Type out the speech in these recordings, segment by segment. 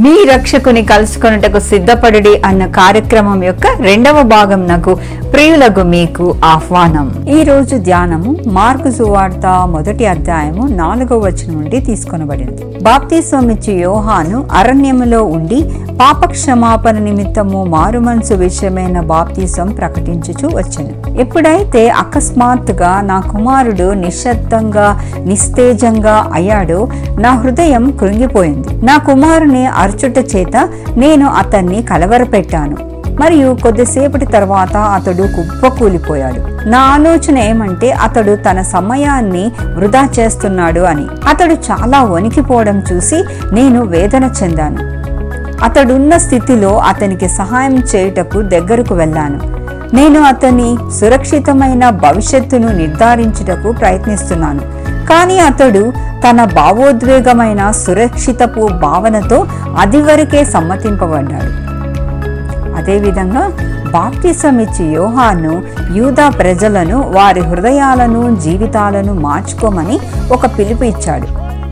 మీ రక్షకుని కలుసుకొనుటకు సిద్ధపడుడి అన్న కార్యక్రమం యొక్క రెండవ భాగం నాకు ప్రియులకు మీకు ఆహ్వానం ఈ రోజు ధ్యానము మార్కు సువార్త మొదటి అధ్యాయము నాలుగవ వచనం నుండి తీసుకొనబడింది బాప్తిస్వమిచ్చి యోహాను అరణ్యములో ఉండి పాప క్షమాపణ నిమిత్తము మారుమనసు విషయమైన బాప్తిసం ప్రకటించుచు వచ్చెను ఎప్పుడైతే అకస్మాత్తుగా నా కుమారుడు నిశ్శబ్దంగా నిస్తేజంగా అయ్యాడో నా హృదయం కృంగిపోయింది నా కుమారుని అరచుట చేత నేను అతన్ని కలవరపెట్టాను మరియు కొద్దిసేపటి తర్వాత అతడు కుప్పకూలిపోయాడు నా ఆలోచన ఏమంటే అతడు తన సమయాన్ని వృధా చేస్తున్నాడు అని అతడు చాలా వణికిపోవడం చూసి నేను వేదన చెందాను అతడున్న స్థితిలో అతనికి సహాయం చేయుటకు దగ్గరకు వెళ్ళాను నేను అతని సురక్షితమైన భవిష్యత్తును నిర్ధారించుటకు ప్రయత్నిస్తున్నాను కానీ అతడు తన భావోద్వేగమైన సురక్షితపు భావనతో అది వరకే సమ్మతింపబడ్డాడు అదేవిధంగా బాప్తిసం ఇచ్చి యోహాను యూదా ప్రజలను వారి హృదయాలను జీవితాలను మార్చుకోమని ఒక పిలుపు ఇచ్చాడు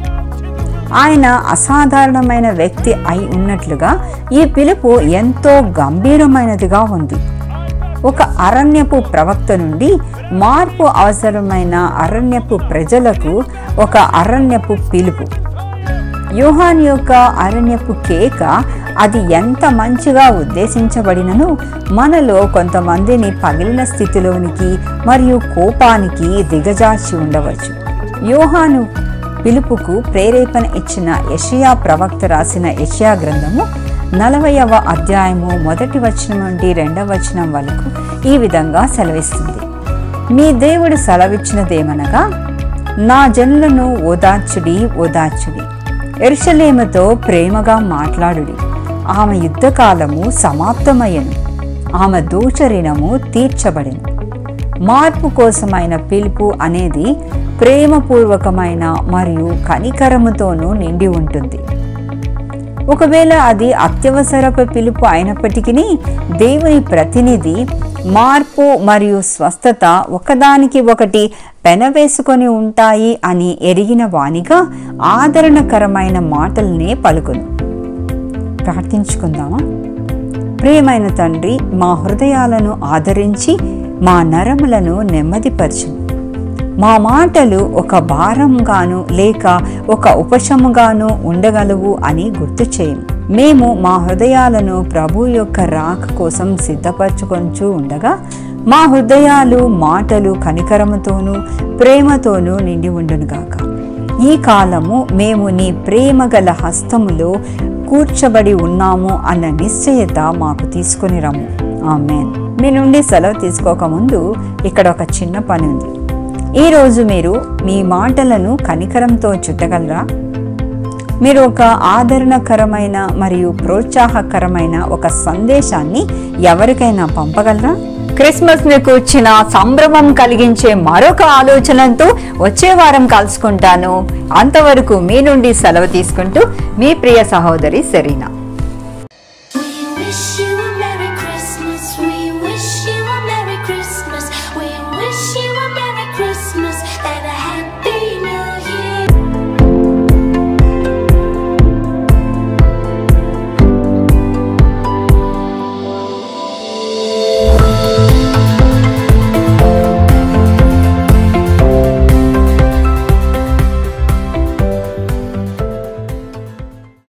ఆయన అసాధారణమైన వ్యక్తి అయి ఉన్నట్లుగా ఈ పిలుపు ఎంతో గంభీరమైనదిగా ఉంది ఒక అరణ్యపు ప్రవక్త నుండి మార్పు అవసరమైన అరణ్యపు ప్రజలకు ఒక అరణ్యపు పిలుపు యోహాన్ యొక్క అరణ్యపు కేక అది ఎంత మంచిగా ఉద్దేశించబడినను మనలో కొంతమందిని పగిలిన స్థితిలోనికి మరియు కోపానికి దిగజార్చి ఉండవచ్చు యోహాను పిలుపుకు ప్రేరేపణ ఇచ్చిన యషియా ప్రవక్త రాసిన యషియా గ్రంథము నలభైవ అధ్యాయము మొదటి వచనం నుండి రెండవ వచనం వరకు ఈ విధంగా సెలవిస్తుంది మీ దేవుడు సెలవిచ్చినదేమనగా నా జనులను ఓదార్చుడి ఓదార్చుడి ఎరుషలేముతో ప్రేమగా మాట్లాడుడి ఆమె యుద్ధకాలము సమాప్తమయ్యను ఆమె దోషరిణము తీర్చబడిను మార్పు కోసమైన పిలుపు అనేది ప్రేమపూర్వకమైన మరియు కనికరముతోనూ నిండి ఉంటుంది ఒకవేళ అది అత్యవసరపు పిలుపు అయినప్పటికీ దేవుని ప్రతినిధి మార్పు మరియు స్వస్థత ఒకదానికి ఒకటి పెనవేసుకొని ఉంటాయి అని ఎరిగిన వానిగా ఆదరణకరమైన మాటలనే పలుకును ప్రార్థించుకుందామా ప్రియమైన తండ్రి మా హృదయాలను ఆదరించి మా నరములను నెమ్మదిపరచును మా మాటలు ఒక భారంగాను లేక ఒక ఉపశముగాను ఉండగలవు అని గుర్తు చేయము మేము మా హృదయాలను ప్రభు యొక్క రాక కోసం సిద్ధపరచుకొంచు ఉండగా మా హృదయాలు మాటలు కనికరముతోనూ ప్రేమతోనూ నిండి ఉండునుగాక ఈ కాలము మేము నీ ప్రేమ గల హస్తములో కూర్చబడి ఉన్నాము అన్న నిశ్చయత మాకు తీసుకుని రమ్ము ఆమెన్ మీ నుండి సెలవు తీసుకోకముందు ఇక్కడ ఒక చిన్న పని ఉంది ఈరోజు మీరు మీ మాటలను కనికరంతో చుట్టగలరా మీరు ఒక ఆదరణకరమైన మరియు ప్రోత్సాహకరమైన ఒక సందేశాన్ని ఎవరికైనా పంపగలరా క్రిస్మస్ ని కూర్చిన సంభ్రమం కలిగించే మరొక ఆలోచనతో వచ్చే వారం కలుసుకుంటాను అంతవరకు మీ నుండి సెలవు తీసుకుంటూ మీ ప్రియ సహోదరి సెరీనా